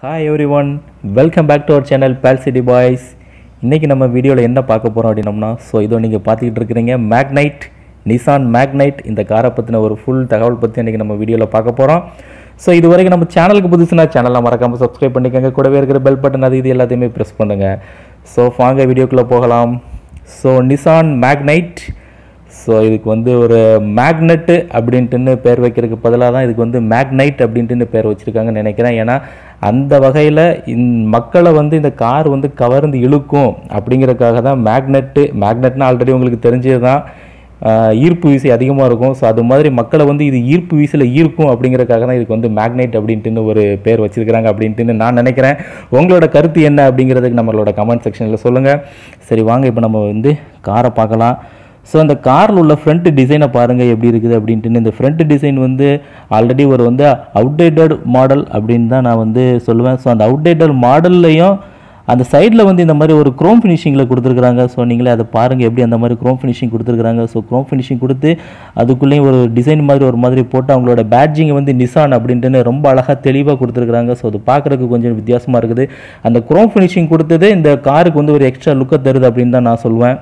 Hi everyone welcome back to our channel pale city boys இன்றைக்கி நம்ம வீடியோவில் என்ன பார்க்க போகிறோம் அப்படின்னம்னா ஸோ இதோ நீங்கள் பார்த்துக்கிட்டு இருக்கிறீங்க மேக்னைட் நிசான் மேக்னைட் இந்த காரை பற்றின ஒரு ஃபுல் தகவல் பற்றி இன்றைக்கி நம்ம வீடியோவில் பார்க்க போகிறோம் ஸோ இது வரைக்கும் நம்ம சேனலுக்கு புதுசுனா சேனலை மறக்காமல் சப்ஸ்கிரைப் பண்ணிக்கோங்க கூடவே இருக்கிற பெல் பட்டன் அது இது எல்லாத்தையுமே ப்ரெஸ் பண்ணுங்கள் ஸோ வாங்க வீடியோக்குள்ளே போகலாம் ஸோ நிசான் மேக்னைட் ஸோ இதுக்கு வந்து ஒரு மேக்னெட்டு அப்படின்ட்டுன்னு பேர் வைக்கிறதுக்கு பதிலாக தான் இதுக்கு வந்து மேக்னைட் அப்படின்ட்டுன்னு பேர் வச்சுருக்காங்கன்னு நினைக்கிறேன் ஏன்னா அந்த வகையில் இந் மக்களை வந்து இந்த கார் வந்து கவர்ந்து இழுக்கும் அப்படிங்கிறதுக்காக தான் மேக்னெட்டு மேக்னெட்னா ஆல்ரெடி உங்களுக்கு தெரிஞ்சது தான் ஆஹ் ஈர்ப்பு விசை அதிகமாக இருக்கும் ஸோ அது மாதிரி மக்களை வந்து இது ஈர்ப்பு விசையில் ஈர்க்கும் அப்படிங்கிறதுக்காக தான் இதுக்கு வந்து மேக்னைட் அப்படின்ட்டுன்னு ஒரு பேர் வச்சிருக்கிறாங்க அப்படின்ட்டுன்னு நான் நினைக்கிறேன் உங்களோட கருத்து என்ன அப்படிங்கிறதுக்கு நம்மளோட கமெண்ட் செக்ஷனில் சொல்லுங்கள் சரி வாங்க இப்போ நம்ம வந்து காரை பார்க்கலாம் ஸோ அந்த காரில் உள்ள ஃப்ரண்ட் டிசைனை பாருங்கள் எப்படி இருக்குது அப்படின்ட்டு இந்த ஃப்ரண்ட் டிசைன் வந்து ஆல்ரெடி ஒரு வந்து அவுடேட்டட் மாடல் அப்படின்னு தான் நான் வந்து சொல்லுவேன் ஸோ அந்த அவுடேட்டட் மாடல்லையும் அந்த சைடில் வந்து இந்த மாதிரி ஒரு க்ரோம் ஃபினிஷிங்கில் கொடுத்துருக்குறாங்க ஸோ நீங்களே அதை பாருங்கள் எப்படி அந்த மாதிரி க்ரோம் ஃபினிஷிங் கொடுத்துருக்குறாங்க ஸோ க்ரோம் ஃபினிஷிங் கொடுத்து அதுக்குள்ளேயும் ஒரு டிசைன் மாதிரி ஒரு மாதிரி போட்டு அவங்களோட பேட்ஜிங்கை வந்து நிசான் அப்படின்ட்டுன்னு ரொம்ப அழகாக தெளிவாக கொடுத்துருக்குறாங்க ஸோ அது பார்க்குறதுக்கு கொஞ்சம் வித்தியாசமாக இருக்குது அந்த க்ரோம் ஃபினிஷிங் கொடுத்தது இந்த காருக்கு வந்து ஒரு எக்ஸ்ட்ரா லுக்கை தருது அப்படின்னு தான் நான் சொல்லுவேன்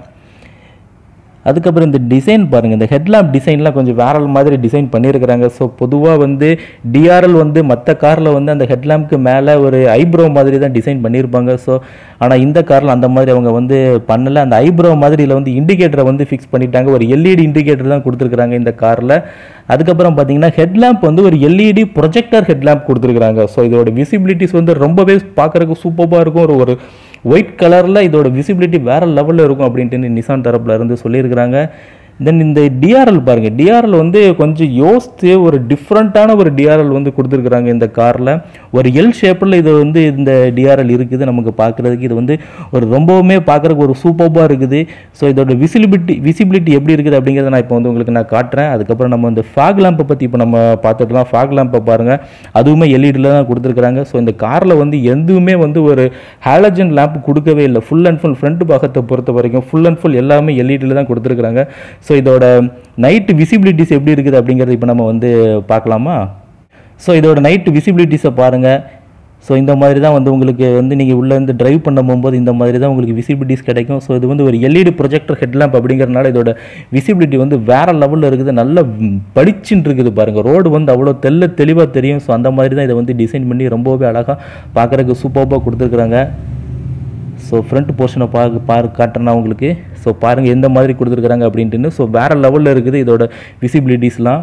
அதுக்கப்புறம் இந்த டிசைன் பாருங்கள் இந்த ஹெட்லாம்ப் டிசைன்லாம் கொஞ்சம் வேற மாதிரி டிசைன் பண்ணியிருக்கிறாங்க ஸோ பொதுவாக வந்து டிஆர்எல் வந்து மற்ற காரில் வந்து அந்த ஹெட்லாம்ப்க்கு மேலே ஒரு ஐப்ரோ மாதிரி தான் டிசைன் பண்ணியிருப்பாங்க ஸோ ஆனால் இந்த காரில் அந்த மாதிரி அவங்க வந்து பண்ணலை அந்த ஐப்ரோ மாதிரியில் வந்து இண்டிகேட்டரை வந்து ஃபிக்ஸ் பண்ணிட்டாங்க ஒரு எல்இடி இண்டிகேட்டர் தான் கொடுத்துருக்குறாங்க இந்த காரில் அதுக்கப்புறம் பார்த்தீங்கன்னா ஹெட்லாம்ப் வந்து ஒரு எல்இடி ப்ரொஜெக்டர் ஹெட்லாம்ப் கொடுத்துருக்குறாங்க ஸோ இதோட விசிபிலிட்டிஸ் வந்து ரொம்பவே பார்க்குறதுக்கு சூப்பராக இருக்கும் ஒரு ஒரு ஒயிட் கலரில் இதோட விசிபிலிட்டி வேறு லெவலில் இருக்கும் அப்படின்ட்டு நிசான் தரப்புல இருந்து சொல்லியிருக்கிறாங்க தென் இந்த டிஆர்எல் பாருங்கள் டிஆர்எல் வந்து கொஞ்சம் யோசித்து ஒரு டிஃப்ரெண்ட்டான ஒரு டிஆர்எல் வந்து கொடுத்துருக்குறாங்க இந்த காரில் ஒரு எல் ஷேப்பில் இது வந்து இந்த டிஆர்எல் இருக்குது நமக்கு பார்க்குறதுக்கு இது வந்து ஒரு ரொம்பவுமே பார்க்குறதுக்கு ஒரு சூப்பராக இருக்குது ஸோ இதோட விசிபிலிட்டி விசிபிலிட்டி எப்படி இருக்குது அப்படிங்கிறத நான் இப்போ வந்து உங்களுக்கு நான் காட்டுறேன் அதுக்கப்புறம் நம்ம இந்த ஃபாக் லேம்பை பற்றி இப்போ நம்ம பார்த்துக்கலாம் ஃபாக் லேம்பை பாருங்கள் அதுவுமே எல்இடியில் தான் கொடுத்துருக்குறாங்க ஸோ இந்த காரில் வந்து எதுவுமே வந்து ஒரு ஹாலஜன் லேம்ப் கொடுக்கவே இல்லை ஃபுல் அண்ட் ஃபுல் ஃப்ரண்ட் பாகத்தை பொறுத்த வரைக்கும் ஃபுல் அண்ட் ஃபுல் எல்லாமே எல்இடியில் தான் கொடுத்துருக்குறாங்க ஸோ இதோட நைட்டு விசிபிலிட்டிஸ் எப்படி இருக்குது அப்படிங்கிறது இப்போ நம்ம வந்து பார்க்கலாமா ஸோ இதோட நைட்டு விசிபிலிட்டிஸை பாருங்கள் ஸோ இந்த மாதிரி தான் வந்து உங்களுக்கு வந்து நீங்கள் உள்ளேருந்து டிரைவ் பண்ண போகும்போது இந்த மாதிரி தான் உங்களுக்கு விசிபிலிட்டிஸ் கிடைக்கும் ஸோ இது வந்து ஒரு எல்இடி ப்ரொஜெக்டர் ஹெட்லாம்ப் அப்படிங்கிறனால இதோட விசிபிலிட்டி வந்து வேறு லெவலில் இருக்குது நல்ல படிச்சுன்னு இருக்குது பாருங்கள் ரோடு வந்து அவ்வளோ தெல்ல தெளிவாக தெரியும் ஸோ அந்த மாதிரி தான் இதை வந்து டிசைன் பண்ணி ரொம்பவே அழகாக பார்க்குறதுக்கு சூப்பராக கொடுத்துருக்குறாங்க ஸோ ஃப்ரண்ட் போர்ஷனை பார்க்க பாரு காட்டுறேன்னா உங்களுக்கு ஸோ பாருங்கள் எந்த மாதிரி கொடுத்துருக்குறாங்க அப்படின்ட்டுன்னு ஸோ வேறு லெவலில் இருக்குது இதோட விசிபிலிட்டிஸ்லாம்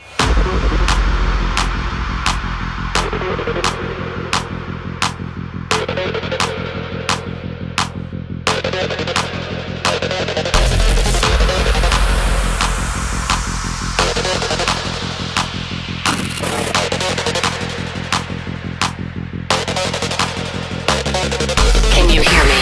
Can you hear me?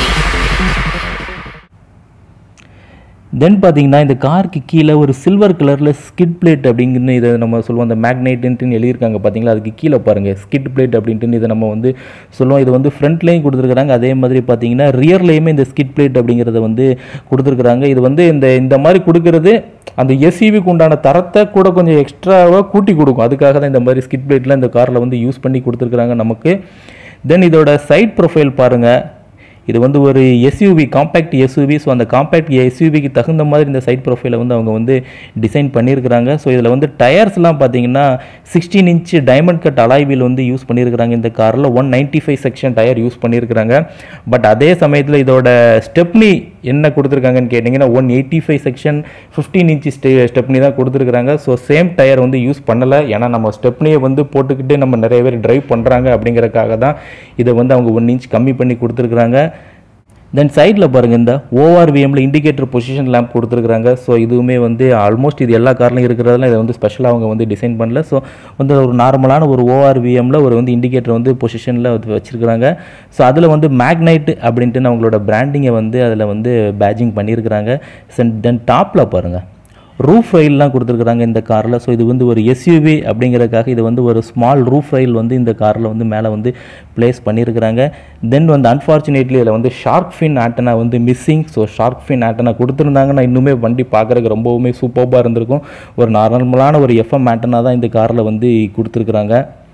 தென் பார்த்தீங்கன்னா இந்த காருக்கு கீழே ஒரு சில்வர் கலரில் ஸ்கிட் பிளேட் அப்படிங்கன்னு இதை நம்ம சொல்லுவோம் அந்த மேக்னைட்டுன்ட்டு எழுதியிருக்காங்க பார்த்தீங்களா அதுக்கு கீழே பாருங்கள் ஸ்கிட் பிளேட் அப்படின்ட்டு இதை நம்ம வந்து சொல்லுவோம் இது வந்து ஃப்ரண்ட்லேயும் கொடுத்துருக்குறாங்க அதே மாதிரி பார்த்தீங்கன்னா ரியர்லேயுமே இந்த ஸ்கிட் பிளேட் அப்படிங்கிறத வந்து கொடுத்துருக்குறாங்க இது வந்து இந்த இந்த மாதிரி கொடுக்கறது அந்த எஸ்இவிக்கு உண்டான தரத்தை கூட கொஞ்சம் எக்ஸ்ட்ராவாக கூட்டி கொடுக்கும் அதுக்காக தான் இந்த மாதிரி ஸ்கிட் பிளேட்லாம் இந்த காரில் வந்து யூஸ் பண்ணி கொடுத்துருக்குறாங்க நமக்கு தென் இதோட சைட் ப்ரொஃபைல் பாருங்கள் இது வந்து ஒரு எஸ்யூவி காம்பேக்ட் எஸ்யூவி ஸோ அந்த காம்பேக்ட் எஸ்யூவிக்கு தகுந்த மாதிரி இந்த சைட் ப்ரொஃபைலை வந்து அவங்க வந்து டிசைன் பண்ணியிருக்கிறாங்க ஸோ இதில் வந்து டயர்ஸ்லாம் பார்த்தீங்கன்னா சிக்ஸ்டீன் இன்ச் டைமண்ட் கட் அலாய்வில் வந்து யூஸ் பண்ணியிருக்கிறாங்க இந்த காரில் one ninety five section tyre use பண்ணியிருக்கிறாங்க பட் அதே சமயத்தில் இதோட ஸ்டெப்னி என்ன கொடுத்துருக்காங்கன்னு கேட்டிங்கன்னா one eighty five section fifteen inch ஸ்டே ஸ்டெப்னி தான் கொடுத்துருக்குறாங்க ஸோ சேம் டயர் வந்து யூஸ் பண்ணலை ஏன்னா நம்ம ஸ்டெப்னியை வந்து போட்டுக்கிட்டு நம்ம நிறைய பேர் டிரைவ் பண்ணுறாங்க அப்படிங்கிறக்காக தான் இதை வந்து அவங்க ஒன் இன்ச் கம்மி பண்ணி கொடுத்துருக்குறாங்க தென் சைடில் பாருங்கள் இந்த ஓஆர்விஎம்மில் இண்டிகேட்டர் பொசிஷன் லேம்ப் கொடுத்துருக்குறாங்க ஸோ இதுவுமே வந்து ஆல்மோஸ்ட் இது எல்லா கார்லையும் இருக்கிறதுல இதை வந்து ஸ்பெஷலாக அவங்க வந்து டிசைன் பண்ணல ஸோ வந்து ஒரு நார்மலான ஒரு ஓஆர்விஎம்மில் ஒரு வந்து இண்டிகேட்டர் வந்து பொசிஷனில் வச்சுருக்குறாங்க ஸோ அதில் வந்து மேக்னைட் அப்படின்ட்டு அவங்களோட பிராண்டிங்கை வந்து அதில் வந்து பேஜிங் பண்ணியிருக்கிறாங்க தென் டாப்பில் பாருங்கள் ரூஃப் ரயில்லாம் கொடுத்துருக்குறாங்க இந்த காரில் ஸோ இது வந்து ஒரு எஸ்யூவி அப்படிங்கிறதுக்காக இது வந்து ஒரு ஸ்மால் ரூஃப் ரயில் வந்து இந்த காரில் வந்து மேலே வந்து ப்ளேஸ் பண்ணியிருக்கிறாங்க தென் வந்து அன்ஃபார்ச்சுனேட்லி இதில் வந்து ஷார்க் ஃபின் ஆட்டனா வந்து missing so shark fin antenna கொடுத்துருந்தாங்கன்னா இன்னுமே வண்டி பார்க்குறதுக்கு ரொம்பவுமே சூப்பராக இருந்திருக்கும் ஒரு நார்மலான ஒரு எஃப்எம் ஆட்டனா தான் இந்த காரில் வந்து கொடுத்துருக்குறாங்க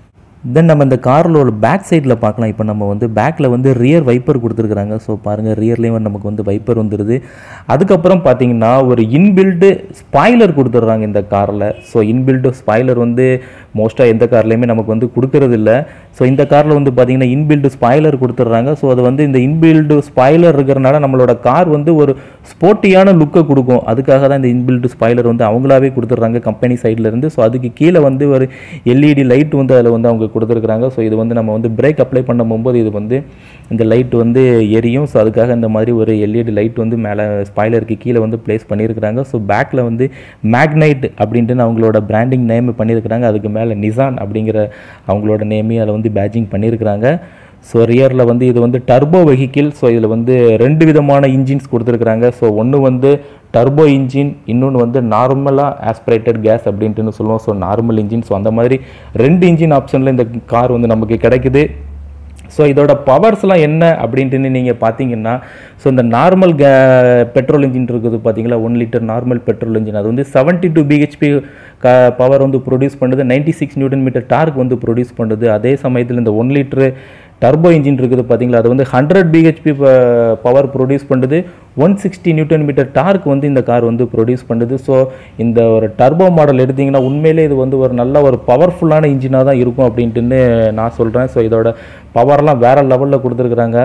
தென் நம்ம இந்த காரில் ஒரு பேக் சைடில் பார்க்கலாம் இப்போ நம்ம வந்து பேக்கில் வந்து ரியர் வைப்பர் கொடுத்துருக்குறாங்க ஸோ பாருங்கள் ரியர்லேயும் நமக்கு வந்து வைப்பர் வந்துடுது அதுக்கப்புறம் பார்த்தீங்கன்னா ஒரு இன்பில்டு ஸ்பாய்லர் கொடுத்துட்றாங்க இந்த காரில் ஸோ இன்பில்டு ஸ்பாய்லர் வந்து மோஸ்ட்டாக எந்த கார்லேயுமே நமக்கு வந்து கொடுக்கறது இல்லை ஸோ இந்த காரில் வந்து பார்த்தீங்கன்னா இன்பில்டு ஸ்பாய்லர் கொடுத்துட்றாங்க ஸோ அது வந்து இந்த இன்பில்டு ஸ்பாய்லர் இருக்கிறனால நம்மளோட கார் வந்து ஒரு ஸ்போர்ட்டியான லுக்கை கொடுக்கும் அதுக்காக தான் இந்த இன்பில்டு ஸ்பாய்லர் வந்து அவங்களாவே கொடுத்துட்றாங்க கம்பெனி சைடில் இருந்து ஸோ அதுக்கு கீழே வந்து ஒரு எல்இடி லைட் வந்து அதில் வந்து அவங்க கொடுத்துருக்குறாங்க ஸோ இது வந்து நம்ம வந்து பிரேக் அப்ளை பண்ண போகும்போது இது வந்து இந்த லைட் வந்து எரியும் ஸோ அதுக்காக இந்த மாதிரி ஒரு எல்இடி லைட் வந்து மேலே ஸ்பாய்லருக்கு கீழே வந்து ப்ளேஸ் பண்ணியிருக்கிறாங்க ஸோ பேக்கில் வந்து மேக்னைட் அப்படின்ட்டு அவங்களோட பிராண்டிங் நேம் பண்ணியிருக்கிறாங்க அதுக்கு மேலே நிசான் அப்படிங்கிற அவங்களோட நேமையும் அதில் வந்து பேட்சிங் பண்ணியிருக்கிறாங்க ஸோ ரியரில் வந்து இது வந்து டர்போ வெஹிக்கிள் ஸோ இதில் வந்து ரெண்டு விதமான இன்ஜின்ஸ் கொடுத்துருக்குறாங்க ஸோ ஒன்று வந்து டர்போ இன்ஜின் இன்னொன்று வந்து நார்மலாக ஆஸ்பிரேட்டட் கேஸ் அப்படின்ட்டுன்னு சொல்லுவோம் ஸோ நார்மல் இன்ஜின் ஸோ அந்த மாதிரி ரெண்டு இன்ஜின் ஆப்ஷனில் இந்த கார் வந்து நமக்கு கிடைக்குது ஸோ இதோட பவர்ஸ்லாம் என்ன அப்படின்ட்டு நீங்கள் பார்த்தீங்கன்னா ஸோ இந்த நார்மல் கே பெட்ரோல் இன்ஜின் இருக்குது பார்த்தீங்களா one litre normal petrol engine அது வந்து செவன்ட்டி டூ பிஹெச்பி க பவர் வந்து ப்ரொடியூஸ் பண்ணுது ninety six newton metre torque வந்து ப்ரொடியூஸ் பண்ணுது அதே சமயத்தில் இந்த ஒன் லிட்டரு டர்போ இன்ஜின் இருக்குது பார்த்தீங்களா அது வந்து ஹண்ட்ரட் பிஹெச்பி பவர் ப்ரொடியூஸ் பண்ணுது one sixty newton metre torque வந்து இந்த கார் வந்து ப்ரொடியூஸ் பண்ணுது ஸோ இந்த ஒரு டர்போ மாடல் எடுத்திங்கன்னா உண்மையிலே இது வந்து ஒரு நல்ல ஒரு பவர்ஃபுல்லான இன்ஜினாக தான் இருக்கும் அப்படின்ட்டுன்னு நான் சொல்கிறேன் ஸோ இதோட பவர்லாம் வேறு லெவலில் கொடுத்துருக்குறாங்க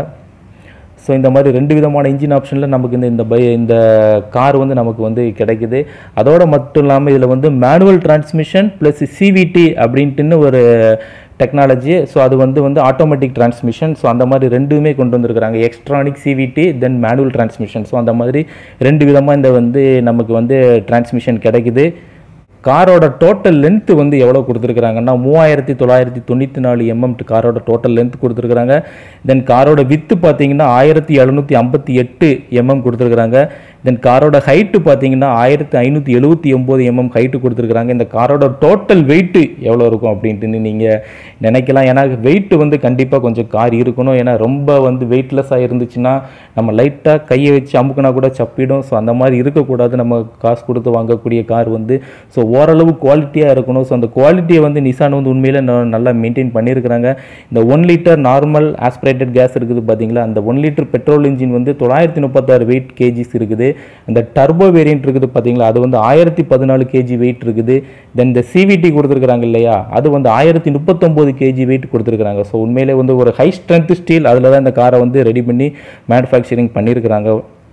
ஸோ இந்த மாதிரி ரெண்டு விதமான இன்ஜின் ஆப்ஷனில் நமக்கு இந்த இந்த பை இந்த கார் வந்து நமக்கு வந்து கிடைக்குது அதோட மட்டும் இல்லாமல் இதில் வந்து மேனுவல் டிரான்ஸ்மிஷன் ப்ளஸ் சிவிடி அப்படின்ட்டுன்னு ஒரு டெக்னாலஜி ஸோ அது வந்து வந்து ஆட்டோமேட்டிக் டிரான்ஸ்மிஷன் ஸோ அந்த மாதிரி ரெண்டுமே கொண்டு வந்திருக்கிறாங்க electronic CVT then manual transmission so அந்த மாதிரி ரெண்டு விதமாக இந்த வந்து நமக்கு வந்து டிரான்ஸ்மிஷன் கிடைக்குது காரோட டோட்டல் லென்த் வந்து எவ்வளோ கொடுத்துருக்குறாங்கன்னா மூவாயிரத்தி தொள்ளாயிரத்தி தொண்ணூற்றி நாலு எம்எம் காரோட டோட்டல் லென்த் கொடுத்துருக்குறாங்க தென் காரோட வித்து பார்த்தீங்கன்னா ஆயிரத்தி எழுநூற்றி ஐம்பத்தி எட்டு எம்எம் கொடுத்துருக்குறாங்க தென் காரோட ஹைட்டு பார்த்தீங்கன்னா ஆயிரத்தி ஐநூற்றி எழுபத்தி ஒம்பது எம்எம் ஹைட்டு கொடுத்துருக்குறாங்க இந்த காரோட டோட்டல் வெயிட்டு எவ்வளோ இருக்கும் அப்படின்ட்டு நீங்கள் நினைக்கலாம் ஏன்னா வெயிட் வந்து கண்டிப்பாக கொஞ்சம் கார் இருக்கணும் ஏன்னா ரொம்ப வந்து வெயிட்லெஸ்ஸாக இருந்துச்சுன்னா நம்ம லைட்டாக கையை வச்சு அமுக்குனா கூட சப்பிடும் ஸோ அந்த மாதிரி இருக்கக்கூடாது நம்ம காசு கொடுத்து வாங்கக்கூடிய கார் வந்து ஸோ ஓரளவு குவாலிட்டியாக இருக்கணும் ஸோ அந்த குவாலிட்டியை வந்து நிசான் வந்து உண்மையிலே ந- நல்லா மெயின்டைன் பண்ணியிருக்கிறாங்க இந்த one litre normal aspirated case இருக்குது பார்த்தீங்களா அந்த ஒன் லிட்டர் பெட்ரோல் இன்ஜின் வந்து தொள்ளாயிரத்தி முப்பத்தாறு வெயிட் கேஜிஸ் இருக்குது இந்த டர்போ வேரியன்ட் இருக்குது பார்த்தீங்களா அது வந்து ஆயிரத்தி பதினாலு கேஜி வெயிட் இருக்குது தென் இந்த சிவிடி கொடுத்துருக்குறாங்க இல்லையா அது வந்து ஆயிரத்தி முப்பத்தொம்போது கேஜி வெயிட் கொடுத்துருக்குறாங்க ஸோ உண்மையிலே வந்து ஒரு ஹை ஸ்ட்ரென்த் ஸ்டீல் அதில் தான் இந்த காரை வந்து ரெடி பண்ணி மேனுஃபேக்சரிங் பண்ணியிருக்கிறாங்க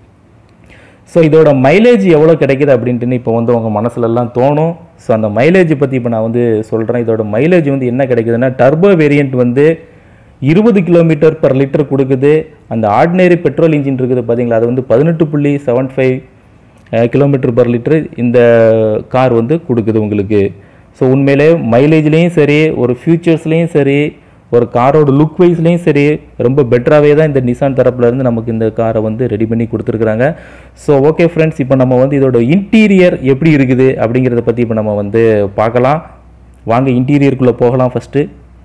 ஸோ இதோட மைலேஜ் எவ்வளோ கிடைக்குது அப்படின்ட்டு இப்போ வந்து உங்கள் மனசுலலாம் தோணும் ஸோ அந்த மைலேஜ் பற்றி இப்போ நான் வந்து சொல்கிறேன் இதோட மைலேஜ் வந்து என்ன கிடைக்குதுன்னா டர்போ வேரியண்ட் வந்து இருபது கிலோமீட்டர் பர் லிட்டர் கொடுக்குது அந்த ஆர்டினரி பெட்ரோல் இன்ஜின் இருக்குது பார்த்தீங்களா அது வந்து பதினெட்டு புள்ளி seven five kilometre per litre இந்த கார் வந்து கொடுக்குது உங்களுக்கு ஸோ உண்மையிலே மைலேஜ்லேயும் சரி ஒரு ஃபியூச்சர்ஸ்லேயும் சரி ஒரு காரோட லுக் வைஸ்லேயும் சரி ரொம்ப பெட்டராகவே தான் இந்த நிசான் தரப்புல இருந்து நமக்கு இந்த காரை வந்து ரெடி பண்ணி கொடுத்துருக்குறாங்க ஸோ ஓகே ஃப்ரெண்ட்ஸ் இப்போ நம்ம வந்து இதோட இன்டீரியர் எப்படி இருக்குது அப்படிங்கிறத பற்றி இப்போ நம்ம வந்து பார்க்கலாம் வாங்க இன்டீரியருக்குள்ளே போகலாம் ஃபஸ்ட்டு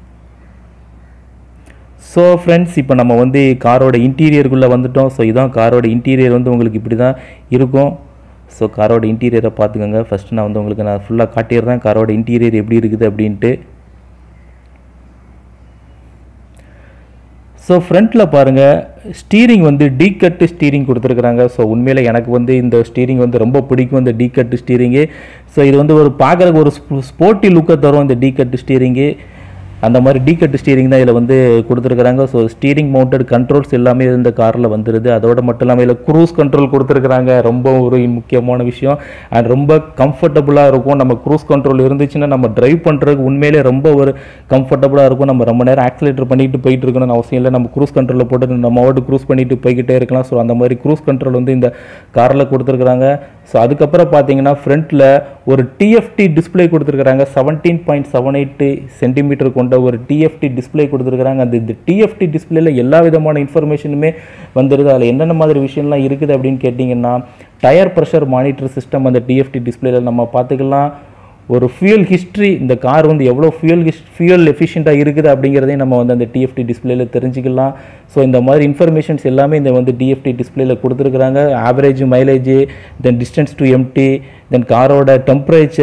ஸோ ஃப்ரெண்ட்ஸ் இப்போ நம்ம வந்து காரோட இன்டீரியருக்குள்ளே வந்துட்டோம் ஸோ இதான் காரோட இன்டீரியர் வந்து உங்களுக்கு இப்படி தான் இருக்கும் ஸோ காரோட இன்டீரியரை பார்த்துக்கோங்க ஃபஸ்ட்டு நான் வந்து உங்களுக்கு நான் ஃபுல்லாக காட்டிடுறேன் காரோட இன்டீரியர் எப்படி இருக்குது அப்படின்ட்டு ஸோ ஃப்ரண்ட்டில் பாருங்கள் ஸ்டீரிங் வந்து டீ கட்டு ஸ்டீரிங் கொடுத்துருக்குறாங்க ஸோ உண்மையில் எனக்கு வந்து இந்த ஸ்டீரிங் வந்து ரொம்ப பிடிக்கும் இந்த டீ கட்டு ஸ்டீரிங்கு ஸோ இது வந்து ஒரு பார்க்குறக்கு ஒரு ஸ்போர்ட்டி லுக்கை தரும் இந்த டீ கட்டு ஸ்டீரிங்கு அந்த மாதிரி டீ கட்டு ஸ்டீரிங் தான் இதில் வந்து கொடுத்துருக்குறாங்க ஸோ ஸ்டீரிங் மவுண்டட் கண்ட்ரோல்ஸ் எல்லாமே இந்த காரில் வந்துடுது அதோட மட்டும் இல்லாமல் இதில் க்ரூஸ் கண்ட்ரோல் கொடுத்துருக்குறாங்க ரொம்ப ஒரு முக்கியமான விஷயம் அண்ட் ரொம்ப கம்ஃபர்டபுளாக இருக்கும் நம்ம க்ரூஸ் கண்ட்ரோல் இருந்துச்சுன்னா நம்ம டிரைவ் பண்ணுறதுக்கு உண்மையிலே ரொம்ப ஒரு கம்ஃபர்டபுளாக இருக்கும் நம்ம ரொம்ப நேரம் ஆக்சிலேட்டர் பண்ணிட்டு போயிட்டு இருக்கணும்னு அவசியம் இல்லை நம்ம க்ரூஸ் கண்ட்ரோலில் போட்டு நம்ம ஓட்டு க்ரூஸ் பண்ணிட்டு போய்கிட்டே இருக்கலாம் ஸோ அந்த மாதிரி க்ரூஸ் கண்ட்ரோல் வந்து இந்த காரில் கொடுத்துருக்குறாங்க ஸோ அதுக்கப்புறம் பார்த்தீங்கன்னா ஃப்ரண்ட்டில் ஒரு டிஎஃப்டி டிஸ்ப்ளே கொடுத்துருக்குறாங்க seventeen point seven eight centimetre கொண்ட ஒரு டிஎஃப்டி டிஸ்ப்ளே கொடுத்துருக்குறாங்க அந்த இந்த டிஎஃப்டி டிஸ்பிளேல எல்லா விதமான இன்ஃபர்மேஷனுமே வந்துடுது அதில் என்னென்ன மாதிரி விஷயம்லாம் இருக்குது அப்படின்னு கேட்டிங்கன்னா டயர் ப்ரெஷர் மானிட்டர் சிஸ்டம் அந்த டிஎஃப்டி டிஸ்பிளேல நம்ம பார்த்துக்கலாம் ஒரு ஃபியூல் ஹிஸ்ட்ரி இந்த கார் வந்து எவ்வளோ ஃபியூல் ஹிஸ் ஃபியூல் எஃபிஷியண்ட்டாக இருக்குது அப்படிங்கிறதையும் நம்ம வந்து அந்த டிஎஃப்டி டிஸ்பிளேல தெரிஞ்சுக்கலாம் ஸோ இந்த மாதிரி இன்ஃபர்மேஷன்ஸ் எல்லாமே இந்த வந்து டிஎஃப்டி டிஸ்பிளேல கொடுத்துருக்குறாங்க average mileage then distance to empty then காரோட temperature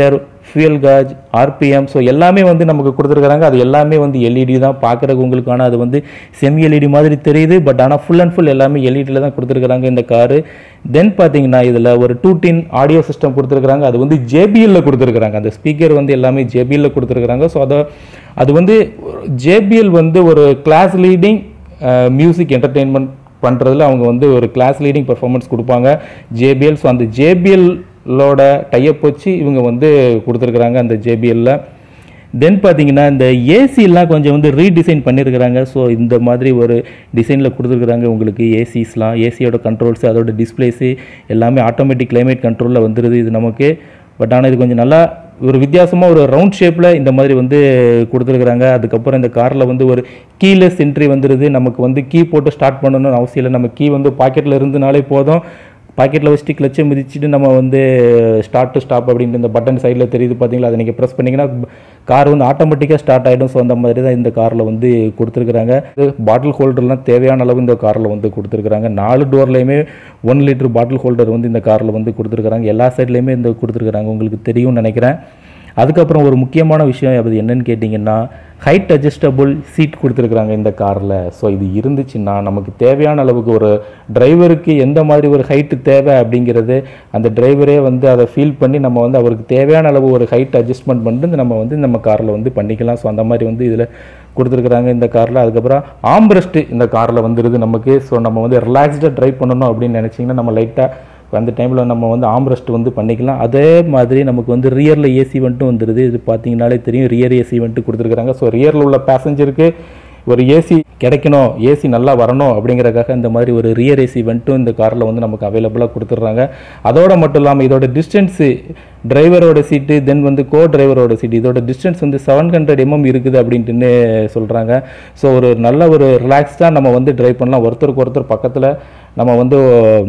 fuel gauge RPM so எல்லாமே வந்து நமக்கு கொடுத்துருக்காங்க அது எல்லாமே வந்து எல்இடி தான் பார்க்குறதுக்கு உங்களுக்கு ஆனால் அது வந்து செமி எல்இடி மாதிரி தெரியுது பட் ஆனால் ஃபுல் அண்ட் ஃபுல் எல்லாமே எல்இடியில் தான் கொடுத்துருக்காங்க இந்த காரு தென் பார்த்தீங்கன்னா இதில் ஒரு டூ டின் ஆடியோ சிஸ்டம் கொடுத்துருக்காங்க அது வந்து ஜேபிஎல்ல கொடுத்துருக்காங்க அந்த ஸ்பீக்கர் வந்து எல்லாமே ஜேபிஎல்ல கொடுத்துருக்காங்க ஸோ அதை அது வந்து ஜேபிஎல் வந்து ஒரு கிளாஸ் லீடிங் மியூசிக் என்டர்டெயின்மெண்ட் பண்ணுறதுல அவங்க வந்து ஒரு கிளாஸ் லீடிங் பெர்ஃபார்மன்ஸ் கொடுப்பாங்க ஜேபிஎல் ஸோ அந்த ஜேபிஎல்லோட டைப் வச்சு இவங்க வந்து கொடுத்துருக்குறாங்க அந்த ஜேபிஎல்ல தென் பார்த்தீங்கன்னா இந்த ஏசிலாம் கொஞ்சம் வந்து ரீடிசைன் பண்ணியிருக்கிறாங்க ஸோ இந்த மாதிரி ஒரு டிசைனில் கொடுத்துருக்குறாங்க உங்களுக்கு ஏசிஸ்லாம் ஏசியோட கண்ட்ரோல்ஸ் அதோட டிஸ்பிளேஸு எல்லாமே ஆட்டோமேட்டிக் கிளைமேட் கண்ட்ரோலில் வந்துடுது இது நமக்கு பட் ஆனால் இது கொஞ்சம் நல்லா ஒரு வித்தியாசமாக ஒரு ரவுண்ட் ஷேப்பில் இந்த மாதிரி வந்து கொடுத்துருக்குறாங்க அதுக்கப்புறம் இந்த காரில் வந்து ஒரு கீலெஸ் என்ட்ரி வந்துடுது நமக்கு வந்து கீ போட்டு ஸ்டார்ட் பண்ணணும்னு அவசியம் இல்லை நம்ம கீ வந்து பாக்கெட்டில் இருந்தனாலே போதும் பாக்கெட்டில் வச்சுட்டு கிளச்சை மிதிச்சுட்டு நம்ம வந்து ஸ்டார்ட் டு ஸ்டாப் அப்படின்ட்டு இந்த பட்டன் சைடில் தெரியுது பார்த்தீங்களா அதை நீங்கள் ப்ரெஸ் பண்ணிங்கன்னா கார் வந்து ஆட்டோமேட்டிக்காக ஸ்டார்ட் ஆகிடும் ஸோ அந்த மாதிரி தான் இந்த காரில் வந்து கொடுத்துருக்குறாங்க பாட்டில் ஹோல்டர்லாம் தேவையான அளவு இந்த காரில் வந்து கொடுத்துருக்குறாங்க நாலு டோர்லேயுமே ஒன் லிட்டர் பாட்டில் ஹோல்டர் வந்து இந்த காரில் வந்து கொடுத்துருக்குறாங்க எல்லா சைட்லேயுமே இந்த கொடுத்துருக்குறாங்க உங்களுக்கு தெரியும்னு நினைக்கிறேன் அதுக்கப்புறம் ஒரு முக்கியமான விஷயம் அது என்னன்னு கேட்டிங்கன்னா ஹைட் அட்ஜஸ்டபுள் சீட் கொடுத்துருக்குறாங்க இந்த காரில் ஸோ இது இருந்துச்சுன்னா நமக்கு தேவையான அளவுக்கு ஒரு டிரைவருக்கு எந்த மாதிரி ஒரு ஹைட்டு தேவை அப்படிங்கிறது அந்த டிரைவரே வந்து அதை ஃபீல் பண்ணி நம்ம வந்து அவருக்கு தேவையான அளவு ஒரு ஹைட் அட்ஜஸ்ட்மெண்ட் பண்ணிட்டு நம்ம வந்து நம்ம காரில் வந்து பண்ணிக்கலாம் ஸோ அந்த மாதிரி வந்து இதில் கொடுத்துருக்குறாங்க இந்த காரில் அதுக்கப்புறம் ஆம்ரெஸ்ட்டு இந்த காரில் வந்துடுது நமக்கு ஸோ நம்ம வந்து ரிலாக்ஸ்டாக ட்ரைவ் பண்ணணும் அப்படின்னு நினச்சிங்கன்னா நம்ம லைட்டாக அந்த டைமில் நம்ம வந்து ஆம்ரெஸ்ட் வந்து பண்ணிக்கலாம் அதே மாதிரி நமக்கு வந்து ரியரில் ஏசி வந்துட்டு வந்துடுது இது பார்த்தீங்கனாலே தெரியும் ரியர் ஏசி வந்துட்டு கொடுத்துருக்குறாங்க ஸோ ரியரில் உள்ள பேசஞ்சருக்கு ஒரு ஏசி கிடைக்கணும் ஏசி நல்லா வரணும் அப்படிங்கிறக்காக இந்த மாதிரி ஒரு ரியர் ஏசி வந்துட்டும் இந்த காரில் வந்து நமக்கு அவைலபிளாக கொடுத்துட்றாங்க அதோட மட்டும் இல்லாமல் இதோட டிஸ்டன்ஸு டிரைவரோட சீட்டு தென் வந்து கோ டிரைவரோட சீட்டு இதோட டிஸ்டன்ஸ் வந்து செவன் ஹண்ட்ரட் எம்எம் இருக்குது அப்படின்ட்டுன்னு சொல்கிறாங்க ஸோ ஒரு நல்ல ஒரு ரிலாக்ஸ்டாக நம்ம வந்து டிரைவ் பண்ணலாம் ஒருத்தருக்கு ஒருத்தர் பக்கத்தில் நம்ம வந்து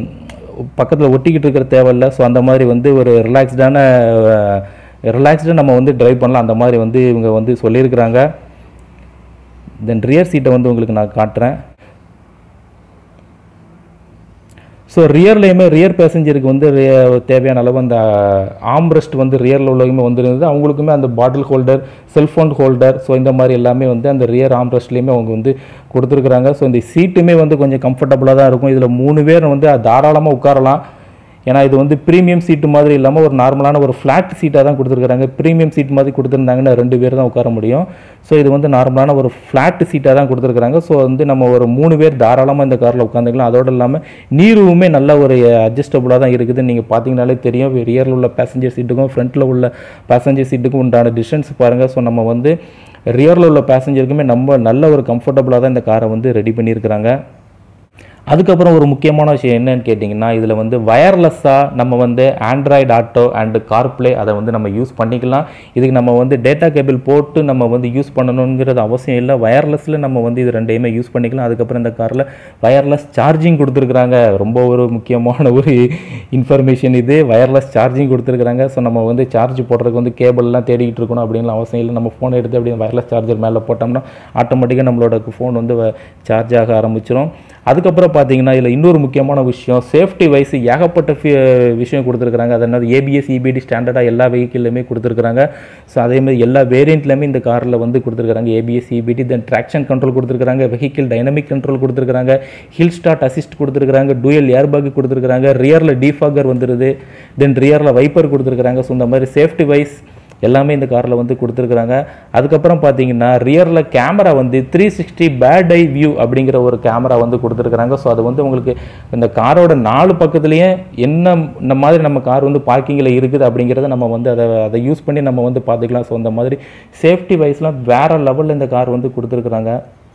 பக்கத்தில் ஒட்டிக்கிட்டு இருக்கிற தேவையில்ல ஸோ அந்த மாதிரி வந்து ஒரு ரிலாக்ஸ்டான ரிலாக்ஸ்டாக நம்ம வந்து டிரைவ் பண்ணலாம் அந்த மாதிரி வந்து இவங்க வந்து சொல்லியிருக்கிறாங்க தென் ரியர் சீட்டை வந்து உங்களுக்கு நான் காட்டுறேன் ஸோ ரியர்லேயுமே ரியர் பேசஞ்சருக்கு வந்து ரிய- தேவையான அளவு அந்த ஆம்ரெஸ்ட் வந்து ரியரில் உள்ளவங்க வந்துருந்தது அவங்களுக்குமே அந்த bottle holder cellphone holder so இந்த மாதிரி எல்லாமே வந்து அந்த ரியர் ஆம்ரெஸ்ட்லேயுமே அவங்க வந்து கொடுத்துருக்குறாங்க ஸோ இந்த சீட்டுமே வந்து கொஞ்சம் கம்ஃபர்டபுளாக தான் இருக்கும் இதில் மூணு பேர் வந்து தாராளமாக உட்காரலாம் ஏன்னா இது வந்து ப்ரீமியம் சீட்டு மாதிரி இல்லாமல் ஒரு நார்மலான ஒரு ஃப்ளாட் சீட்டாக தான் கொடுத்துருக்காங்க ப்ரீமியம் சீட் மாதிரி கொடுத்துருந்தாங்கன்னா ரெண்டு பேர் தான் உட்கார முடியும் ஸோ இது வந்து நார்மலான ஒரு ஃப்ளாட் சீட்டாக தான் கொடுத்துருக்காங்க ஸோ வந்து நம்ம ஒரு மூணு பேர் தாராளமாக இந்த காரில் உட்காந்துக்கலாம் அதோடு இல்லாமல் நீருவுமே நல்ல ஒரு அட்ஜஸ்டபுளாக தான் இருக்குது நீங்கள் பார்த்தீங்கனாலே தெரியும் ரியரில் உள்ள பேசஞ்சர் சீட்டுக்கும் ஃப்ரண்ட்டில் உள்ள பேசஞ்சர் சீட்டுக்கும் உண்டான டிஸ்டன்ஸ் பாருங்கள் ஸோ நம்ம வந்து ரியரில் உள்ள பேசஞ்சருக்குமே நம்ம நல்ல ஒரு கம்ஃபர்டபுளாக தான் இந்த காரை வந்து ரெடி பண்ணியிருக்கிறாங்க அதுக்கப்புறம் ஒரு முக்கியமான விஷயம் என்னன்னு கேட்டிங்கன்னா இதில் வந்து வயர்லெஸ்ஸாக நம்ம வந்து ஆண்ட்ராய்டு ஆட்டோ அண்டு கார்ப்ளே அதை வந்து நம்ம யூஸ் பண்ணிக்கலாம் இதுக்கு நம்ம வந்து டேட்டா கேபிள் போட்டு நம்ம வந்து யூஸ் பண்ணணுங்கிறது அவசியம் இல்லை வயர்லெஸ்ஸில் நம்ம வந்து இது ரெண்டையுமே யூஸ் பண்ணிக்கலாம் அதுக்கப்புறம் இந்த காரில் வயர்லெஸ் சார்ஜிங் கொடுத்துருக்குறாங்க ரொம்ப ஒரு முக்கியமான ஒரு இன்ஃபர்மேஷன் இது வயர்லெஸ் சார்ஜிங் கொடுத்துருக்குறாங்க ஸோ நம்ம வந்து சார்ஜ் போடுறதுக்கு வந்து கேபிள்லாம் தேடிக்கிட்டு இருக்கணும் அப்படின்லாம் அவசியம் இல்லை நம்ம ஃபோன் எடுத்து அப்படியே வயர்லெஸ் சார்ஜர் மேலே போட்டோம்னா ஆட்டோமேட்டிக்காக நம்மளோட ஃபோன் வந்து சார்ஜ் ஆக ஆரம்பிச்சிடும் அதுக்கப்புறம் பார்த்தீங்கன்னா இதில் இன்னொரு முக்கியமான விஷயம் சேஃப்டி வைஸ் ஏகப்பட்ட ஃபி- விஷயம் கொடுத்துருக்குறாங்க அது என்னது ஏபிஎஸ் இபிடி ஸ்டாண்டர்டாக எல்லா வெஹிக்கிள்லையுமே கொடுத்துருக்குறாங்க ஸோ அதே மாதிரி எல்லா வேரியண்ட்லையுமே இந்த காரில் வந்து கொடுத்துருக்காங்க ABS EBD then traction control கொடுத்துருக்காங்க வெஹிக்கிள் டைனமிக் கண்ட்ரோல் கொடுத்துருக்காங்க ஹில் ஸ்டார்ட் அசிஸ்ட் கொடுத்துருக்காங்க டூயல் ஏர்பேக் கொடுத்துருக்காங்க ரியரில் டிஃபாகர் வந்துடுது தென் ரியரில் வைப்பர் கொடுத்துருக்காங்க ஸோ இந்த மாதிரி சேஃப்டி வைஸ் எல்லாமே இந்த காரில் வந்து கொடுத்துருக்குறாங்க அதுக்கப்புறம் பார்த்தீங்கன்னா ரியரில் கேமரா வந்து three sixty bird eye view அப்படிங்கிற ஒரு கேமரா வந்து கொடுத்துருக்குறாங்க ஸோ அது வந்து உங்களுக்கு இந்த காரோட நாலு பக்கத்துலேயும் என்ன இந்த மாதிரி நம்ம கார் வந்து பார்க்கிங்கில் இருக்குது அப்படிங்கிறத நம்ம வந்து அதை அதை யூஸ் பண்ணி நம்ம வந்து பார்த்துக்கலாம் ஸோ அந்த மாதிரி சேஃப்டி வைஸ்லாம் வேறு லெவலில் இந்த கார் வந்து கொடுத்துருக்குறாங்க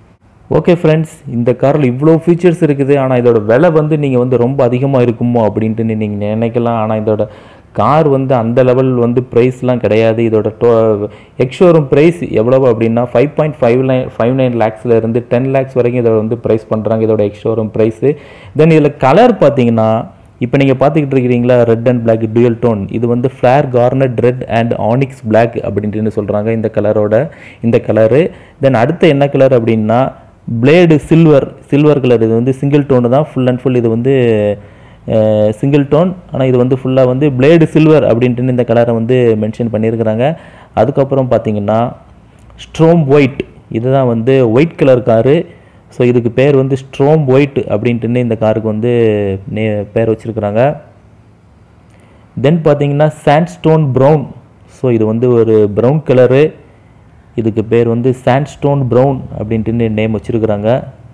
ஓகே ஃப்ரெண்ட்ஸ் இந்த காரில் இவ்வளோ ஃபீச்சர்ஸ் இருக்குது ஆனால் இதோட விலை வந்து நீங்கள் வந்து ரொம்ப அதிகமாக இருக்குமோ அப்படின்ட்டு நீங்கள் நினைக்கலாம் ஆனால் இதோட கார் வந்து அந்த லெவல் வந்து ப்ரைஸ்லாம் கிடையாது இதோட டோ எக்ஷோரூம் ப்ரைஸ் எவ்வளவு அப்படின்னா five point five nine five nine லேக்ஸில் இருந்து டென் லேக்ஸ் வரைக்கும் இதை வந்து ப்ரைஸ் பண்ணுறாங்க இதோட எக்ஷோரூம் ப்ரைஸு தென் இதில் கலர் பார்த்தீங்கன்னா இப்போ நீங்கள் பார்த்துக்கிட்டு இருக்கிறீங்களா red and black dual tone இது வந்து flare garnet red and onyx black அப்படின்ட்டு சொல்கிறாங்க இந்த கலரோட இந்த கலரு தென் அடுத்த என்ன கலர் அப்படின்னா பிளேடு சில்வர் சில்வர் கலர் இது வந்து சிங்கிள் டோனு தான் ஃபுல் அண்ட் ஃபுல் இது வந்து சிங்கிள் டோன் ஆனால் இது வந்து ஃபுல்லாக வந்து பிளேடு சில்வர் அப்படின்ட்டு இந்த கலரை வந்து மென்ஷன் பண்ணியிருக்கிறாங்க அதுக்கப்புறம் பார்த்தீங்கன்னா ஸ்ட்ரோம் ஒயிட் இதுதான் வந்து ஒயிட் கலர் காரு ஸோ இதுக்கு பேர் வந்து ஸ்ட்ரோம் ஒயிட் அப்படின்ட்டு இந்த காருக்கு வந்து நே பேர் வச்சுருக்குறாங்க தென் பார்த்தீங்கன்னா சாண்ட்ஸ்டோன் ப்ரௌன் ஸோ இது வந்து ஒரு ப்ரௌன் கலரு இதுக்கு பேர் வந்து சாண்ட்ஸ்டோன் ப்ரௌன் அப்படின்ட்டு நேம் வச்சுருக்குறாங்க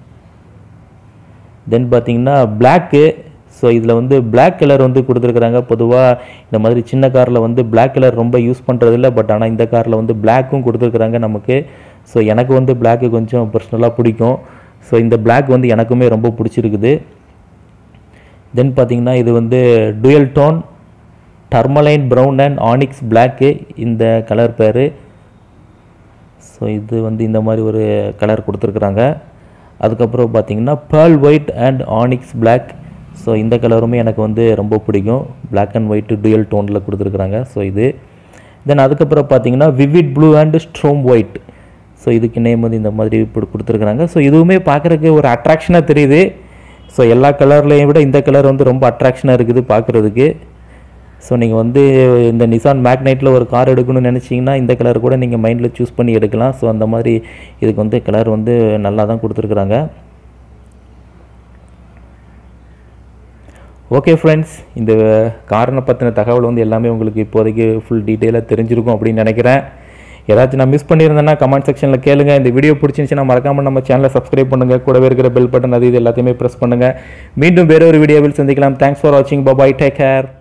தென் பார்த்தீங்கன்னா பிளாக்கு ஸோ இதில் வந்து Black கலர் வந்து கொடுத்துருக்குறாங்க பொதுவாக இந்த மாதிரி சின்ன காரில் வந்து Black கலர் ரொம்ப யூஸ் பண்ணுறதில்ல பட் ஆனால் இந்த காரில் வந்து பிளாக்கும் கொடுத்துருக்குறாங்க நமக்கு ஸோ எனக்கு வந்து Black கொஞ்சம் பர்சனலாக பிடிக்கும் ஸோ இந்த Black வந்து எனக்குமே ரொம்ப பிடிச்சிருக்குது தென் பார்த்தீங்கன்னா இது வந்து dual tone tourmaline brown and onyx black இந்த கலர் பேர் ஸோ இது வந்து இந்த மாதிரி ஒரு கலர் கொடுத்துருக்குறாங்க அதுக்கப்புறம் பார்த்தீங்கன்னா pearl white and onyx Black so இந்த கலருமே எனக்கு வந்து ரொம்ப பிடிக்கும் Black அண்ட் ஒயிட் டுயல் டோனில் கொடுத்துருக்குறாங்க ஸோ இது தென் அதுக்கப்புறம் பார்த்தீங்கன்னா vivid blue and storm white so இதுக்கு நேம் வந்து இந்த மாதிரி இப்படி கொடுத்துருக்குறாங்க ஸோ இதுவுமே பார்க்குறதுக்கு ஒரு அட்ராக்ஷனாக தெரியுது ஸோ எல்லா கலர்லேயும் விட இந்த கலர் வந்து ரொம்ப அட்ராக்ஷனாக இருக்குது பார்க்குறதுக்கு ஸோ நீங்கள் வந்து இந்த நிசான் மேக்னைட்டில் ஒரு கார் எடுக்கணும்னு நினச்சிங்கன்னா இந்த கலர் கூட நீங்கள் மைண்டில் சூஸ் பண்ணி எடுக்கலாம் ஸோ அந்த மாதிரி இதுக்கு வந்து கலர் வந்து நல்லா தான் கொடுத்துருக்குறாங்க ஓகே ஃப்ரெண்ட்ஸ் இந்த காரனை பற்றின தகவல் வந்து எல்லாமே உங்களுக்கு இப்போதைக்கு ஃபுல் டீட்டெயிலாக தெரிஞ்சிருக்கும் அப்படின்னு நினைக்கிறேன் ஏதாச்சும் நான் மிஸ் பண்ணியிருந்தேன்னா கமெண்ட் செக்ஷனில் கேளுங்க இந்த வீடியோ பிடிச்சிருந்துச்சுன்னா மறக்காம நம்ம சேனலை சப்ஸ்கிரைப் பண்ணுங்கள் கூடவே இருக்கிற பெல் பட்டன் அது இது எல்லாத்தையுமே ப்ரெஸ் பண்ணுங்கள் மீண்டும் வேற ஒரு வீடியோவில் சந்திக்கலாம் தேங்க்ஸ் ஃபார் வாட்சிங் பாய் டேக் கேர்